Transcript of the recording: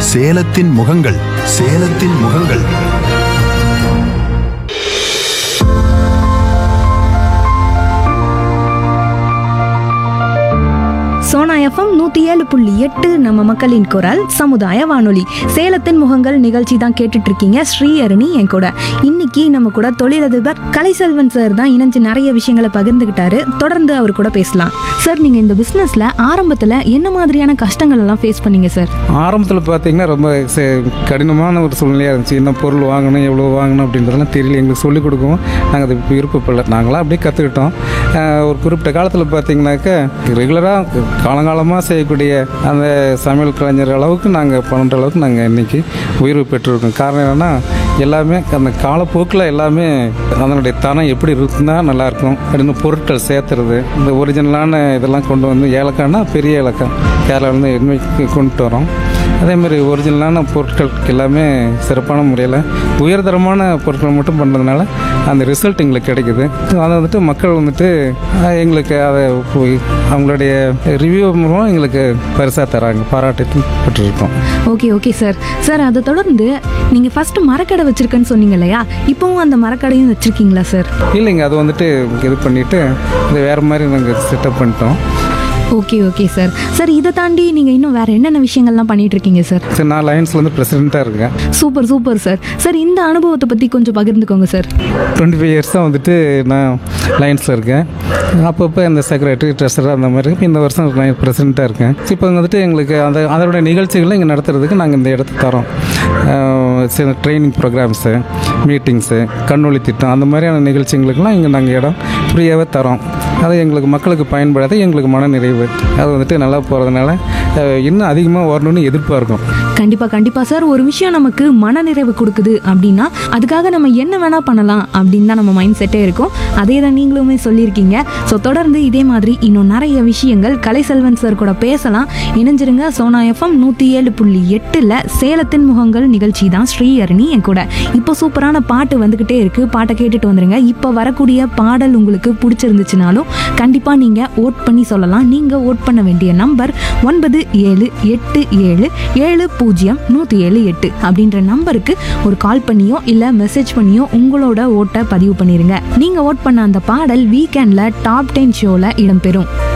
சேலத்தின் முகங்கள் சேலத்தின் முகங்கள் சோனா எஃப்எம் நூத்தி ஏழு புள்ளி எட்டு நம்ம மக்களின் குரல் சமுதாய வானொலி சேலத்தின் முகங்கள் நிகழ்ச்சி தான் கேட்டுட்டு இருக்கீங்க ஸ்ரீஹரணி என் கூட இன்னைக்கு நம்ம கூட தொழிலதிபர் கலைசெல்வன் சார் தான் இணைஞ்சு நிறைய விஷயங்களை பகிர்ந்துகிட்டாரு தொடர்ந்து அவர் கூட பேசலாம் சார் நீங்க இந்த பிசினஸ்ல ஆரம்பத்துல என்ன மாதிரியான கஷ்டங்கள் எல்லாம் ஃபேஸ் பண்ணீங்க சார் ஆரம்பத்தில் பார்த்தீங்கன்னா ரொம்ப சே- கடினமான ஒரு சூழ்நிலையாக இருந்துச்சு என்ன பொருள் வாங்கணும் எவ்வளோ வாங்கணும் அப்படின்றதெல்லாம் தெரியல எங்களுக்கு சொல்லிக் கொடுக்கவும் நாங்கள் அது விருப்பப்படல நாங்களாம் அப்படியே கற்றுக்கிட்டோம் ஒரு குறிப்பிட்ட காலத்தில் பார்த்தீங்கன்னாக்கா ரெகுலராக காலங்காலமாக செய்யக்கூடிய அந்த சமையல் கலைஞர் அளவுக்கு நாங்கள் பண்ணுற அளவுக்கு நாங்கள் இன்றைக்கி உயர்வு பெற்றிருக்கோம் காரணம் என்னென்னா எல்லாமே அந்த காலப்போக்கில் எல்லாமே அதனுடைய தனம் எப்படி இருந்தால் நல்லாயிருக்கும் அப்படின்னு பொருட்கள் சேர்த்துறது இந்த ஒரிஜினலான இதெல்லாம் கொண்டு வந்து ஏலக்காய்னா பெரிய ஏலக்காய் கேரளாவிலேருந்து எண்மைக்கு கொண்டு வரோம் அதே மாதிரி ஒரிஜினலான பொருட்கள் எல்லாமே சிறப்பான முறையில் உயர்தரமான பொருட்கள் மட்டும் பண்ணுறதுனால அந்த ரிசல்ட் எங்களுக்கு கிடைக்குது அதை வந்துட்டு மக்கள் வந்துட்டு அஹ், எங்களுக்கு அதை போய் அவங்களுடைய ரிவ்யூ மூலம் எங்களுக்கு பரிசாக தராங்க பாராட்டு பெற்றிருக்கோம் ஓகே ஓகே சார் சார் அதை தொடர்ந்து நீங்க ஃபர்ஸ்ட் மரக்கடை வச்சிருக்கேன்னு சொன்னீங்க இல்லையா இப்பவும் அந்த மரக்கடையும் வச்சிருக்கீங்களா சார் இல்லைங்க அது வந்துட்டு இது பண்ணிவிட்டு இது வேறு மாதிரி நாங்கள் செட்டப் பண்ணிட்டோம் ஓகே ஓகே சார் சார் இதை தாண்டி நீங்க இன்னும் வேற என்னென்ன விஷயங்கள்லாம் பண்ணிட்டு இருக்கீங்க சார் சரி நான் லைன்ஸில் வந்து பிரசிடெண்ட்டாக இருக்கேன் சூப்பர் சூப்பர் சார் சார் இந்த அனுபவத்தை பற்றி கொஞ்சம் பகிர்ந்துக்கோங்க சார் டுவெண்ட்டி ஃபைவ் இயர்ஸாக வந்துட்டு நான் லைன்ஸில் இருக்கேன் அப்பப்போ இந்த செக்ரட்டரி ட்ரெஸர் அந்த மாதிரி இப்ப இந்த வருஷம் நான் பிரசிடெண்ட்டாக இருக்கேன் இப்போ வந்துட்டு எங்களுக்கு அந்த அதோட நிகழ்ச்சிகளை இங்கே நடத்துறதுக்கு நாங்கள் இந்த இடத்த தரோம் அஹ் சில ட்ரைனிங் ப்ரோக்ராம்ஸு மீட்டிங்ஸு கண்ணொளி திட்டம் அந்த மாதிரியான நிகழ்ச்சிகளுக்கெல்லாம் இங்கே நாங்கள் இடம் ஃப்ரீயாகவே தரோம் அது எங்களுக்கு மக்களுக்கு பயன்படாத எங்களுக்கு மன நிறைவு அது வந்துட்டு நல்லா போகிறதுனால இன்னும் அதிகமாக வரணும்னு எதிர்பார்க்கும் கண்டிப்பா கண்டிப்பா சார் ஒரு விஷயம் நமக்கு மனநிறைவு கொடுக்குது அப்படின்னா அதுக்காக நம்ம என்ன வேணா பண்ணலாம் அப்படின்னு தான் நம்ம மைண்ட் செட்டே இருக்கும் அதே தான் நீங்களுமே சொல்லியிருக்கீங்க ஸோ தொடர்ந்து இதே மாதிரி இன்னும் நிறைய விஷயங்கள் கலைசெல்வன் சார் கூட பேசலாம் இணைஞ்சிருங்க சோனா எஃப்எம் நூற்றி ஏழு புள்ளி எட்டில் சேலத்தின் முகங்கள் நிகழ்ச்சி தான் ஸ்ரீஹரணி என் கூட இப்போ சூப்பரான பாட்டு வந்துக்கிட்டே இருக்கு பாட்டை கேட்டுட்டு வந்துருங்க இப்போ வரக்கூடிய பாடல் உங்களுக்கு பிடிச்சிருந்துச்சுனாலும் கண்டிப்பாக நீங்கள் ஓட் பண்ணி சொல்லலாம் நீங்கள் ஓட் பண்ண வேண்டிய நம்பர் ஒன்பது ஏழு எட்டு ஏழு ஏழு பூஜ்ஜியம் நூற்றி ஏழு எட்டு அப்படின்ற நம்பருக்கு ஒரு கால் பண்ணியோ இல்லை மெசேஜ் பண்ணியோ உங்களோட ஓட்டை பதிவு பண்ணிருங்க நீங்கள் ஓட் பண்ண அந்த பாடல் வீக்கெண்டில் டாப் டென் ஷோவில் இடம்பெறும்